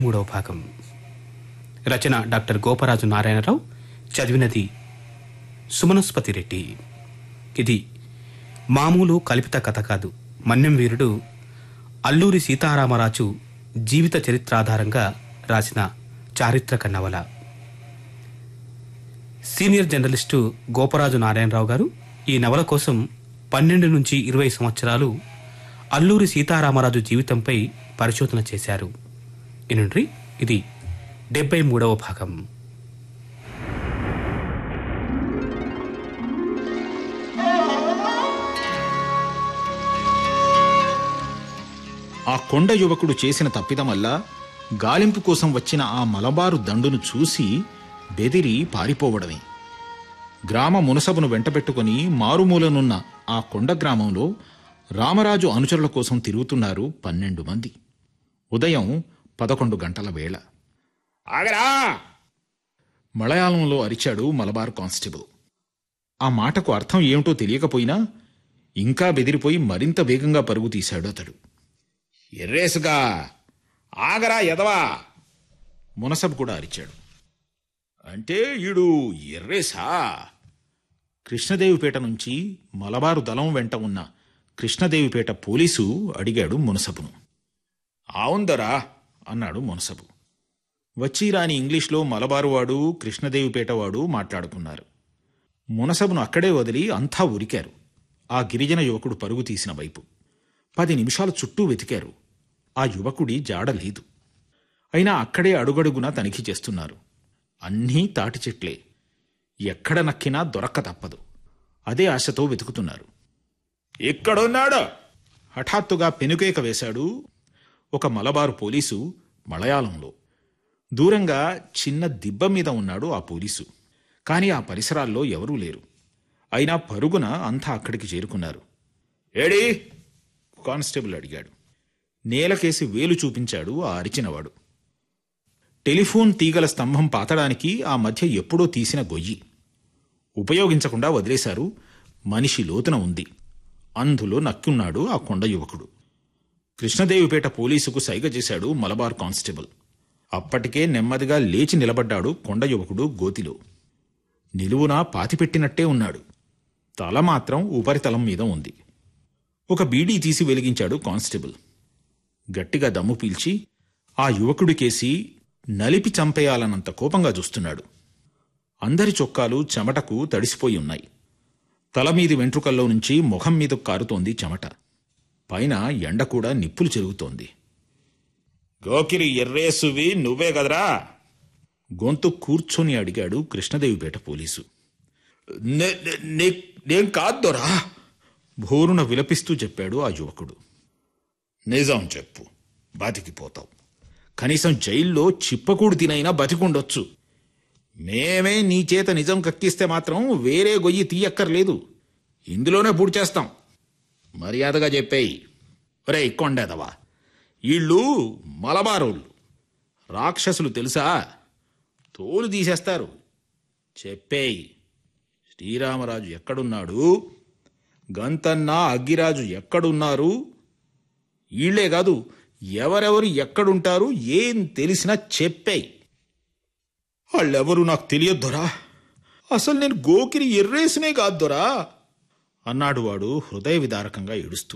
మూడవ భాగం రచన డాక్టర్ గోపరాజు నారాయణరావు చదివినది సుమనస్పతి రెడ్డి ఇది మామూలు కల్పిత కథ కాదు మన్యం వీరుడు అల్లూరి సీతారామరాజు జీవిత చరిత్ర ఆధారంగా రాసిన చారిత్రక నవల సీనియర్ జర్నలిస్టు గోపరాజు నారాయణరావు గారు ఈ నవల కోసం పన్నెండు నుంచి ఇరవై సంవత్సరాలు అల్లూరి సీతారామరాజు జీవితంపై పరిశోధన చేశారు ఇనుండ్రి ఇది డెబ్బై మూడవ భాగం ఆ కొండ యువకుడు చేసిన తప్పిదమల్లా గాలింపు కోసం వచ్చిన ఆ మలబారు దండును చూసి బెదిరి పారిపోవడమే గ్రామ మునసబును వెంటబెట్టుకుని మారుమూలనున్న ఆ కొండ గ్రామంలో రామరాజు అనుచరుల కోసం తిరుగుతున్నారు పన్నెండు మంది ఉదయం పదకొండు గంటల వేళ ఆగరా మలయాళంలో అరిచాడు మలబార్ కానిస్టేబుల్ ఆ మాటకు అర్థం ఏమిటో తెలియకపోయినా ఇంకా బెదిరిపోయి మరింత వేగంగా పరుగు తీశాడు అతడు ఎర్రేసుగా ఆగరా ఎదవా మునసబ్ కూడా అరిచాడు అంటే ఈడు ఎర్రేసా కృష్ణదేవిపేట నుంచి మలబారు దళం వెంట ఉన్న కృష్ణదేవిపేట పోలీసు అడిగాడు మునసబును అవుందరా అన్నాడు మునసబు వచ్చిరాని ఇంగ్లీష్లో మలబారువాడు కృష్ణదేవిపేటవాడు మాట్లాడుకున్నారు మునసబును అక్కడే వదిలి అంతా ఉరికారు ఆ గిరిజన యువకుడు పరుగు తీసిన వైపు పది నిమిషాలు చుట్టూ వెతికారు ఆ యువకుడి జాడ లేదు అయినా అక్కడే అడుగడుగునా తనిఖీ చేస్తున్నారు అన్నీ తాటి చెట్లే ఎక్కడ నక్కినా దొరక్క తప్పదు అదే ఆశతో వెతుకుతున్నారు ఇక్కడున్నాడు హఠాత్తుగా పెనుకేక వేశాడు ఒక మలబారు పోలీసు మలయాళంలో దూరంగా చిన్న దిబ్బ మీద ఉన్నాడు ఆ పోలీసు కాని ఆ పరిసరాల్లో ఎవరూ లేరు అయినా పరుగున అంతా అక్కడికి చేరుకున్నారు ఏడి కానిస్టేబుల్ అడిగాడు నేలకేసి వేలు చూపించాడు ఆ అరిచినవాడు టెలిఫోన్ తీగల స్తంభం పాతడానికి ఆ మధ్య ఎప్పుడో తీసిన గొయ్యి ఉపయోగించకుండా వదిలేశారు మనిషి లోతున ఉంది అందులో నక్కున్నాడు ఆ కొండ యువకుడు కృష్ణదేవిపేట పోలీసుకు సైగ చేశాడు మలబార్ కానిస్టేబుల్ అప్పటికే నెమ్మదిగా లేచి నిలబడ్డాడు కొండ యువకుడు గోతిలో నిలువునా పాతిపెట్టినట్టే ఉన్నాడు తల మాత్రం ఉపరితలం మీద ఉంది ఒక బీడీ తీసి వెలిగించాడు కానిస్టేబుల్ గట్టిగా దమ్ము పీల్చి ఆ యువకుడికేసి నలిపి చంపేయాలన్నంత కోపంగా చూస్తున్నాడు అందరి చొక్కాలు చెమటకు తడిసిపోయి ఉన్నాయి తల మీది వెంట్రుకల్లో నుంచి ముఖం మీద కారుతోంది చెమట పైన ఎండ కూడా నిప్పులు చెరుగుతోంది గోకిరి ఎర్రేసువి నువ్వే కదరా గొంతు కూర్చొని అడిగాడు కృష్ణదేవిపేట పోలీసు నే- నే- నే- నేను కాద్దోరా భోరున విలపిస్తూ చెప్పాడు ఆ యువకుడు నిజం చెప్పు బతికిపోతావు కనీసం జైల్లో చిప్పకూడు తినైనా బతికుండొచ్చు మేమే నీ చేత నిజం కక్కిస్తే మాత్రం వేరే గొయ్యి తీయక్కర్లేదు ఇందులోనే పూడి చేస్తాం మర్యాదగా చెప్పేయి ఒరే కొండేదవా వీళ్ళు మలబారోళ్ళు రాక్షసులు తెలుసా తోలు తీసేస్తారు చెప్పేయి శ్రీరామరాజు ఎక్కడున్నాడు గంతన్న అగ్గిరాజు ఎక్కడున్నారు వీళ్లే కాదు ఎవరెవరు ఎక్కడుంటారు ఏం తెలిసినా చెప్పేయి వాళ్ళెవరూ నాకు తెలియద్దొరా అసలు నేను గోకిరి ఎర్రేసినే కాద్దొరా అన్నాడు వాడు హృదయ విదారకంగా ఏడుస్తూ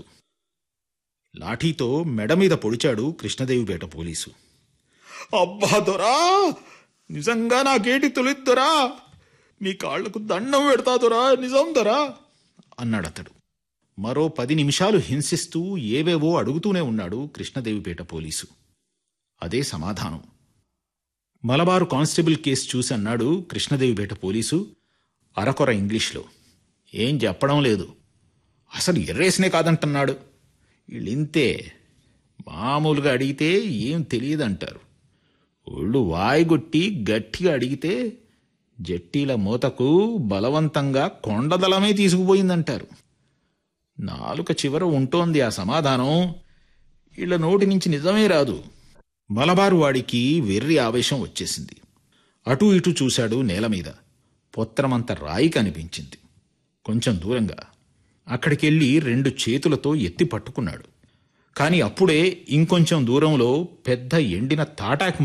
లాఠీతో మెడ మీద పొడిచాడు కృష్ణదేవిపేట పోలీసు అబ్బా దొరా నిజంగా నాకేటి తొలిద్దొరా మీ కాళ్లకు దండం పెడతా దొరా నిజం దొరా అన్నాడతడు మరో పది నిమిషాలు హింసిస్తూ ఏవేవో అడుగుతూనే ఉన్నాడు కృష్ణదేవిపేట పోలీసు అదే సమాధానం మలబారు కానిస్టేబుల్ కేసు చూసి అన్నాడు కృష్ణదేవిపేట పోలీసు అరకొర ఇంగ్లీష్లో ఏం చెప్పడం లేదు అసలు ఎర్రేసినే కాదంటున్నాడు వీళ్ళింతే మామూలుగా అడిగితే ఏం తెలియదంటారు ఒళ్ళు వాయిగొట్టి గట్టిగా అడిగితే జట్టీల మూతకు బలవంతంగా కొండదలమే తీసుకుపోయిందంటారు నాలుక చివర ఉంటోంది ఆ సమాధానం వీళ్ళ నోటి నుంచి నిజమే రాదు మలబారు వాడికి వెర్రి ఆవేశం వచ్చేసింది అటూ ఇటూ చూశాడు నేల మీద పొత్రమంత రాయి కనిపించింది కొంచెం దూరంగా అక్కడికెళ్ళి రెండు చేతులతో ఎత్తి పట్టుకున్నాడు కాని అప్పుడే ఇంకొంచెం దూరంలో పెద్ద ఎండిన తాటాకు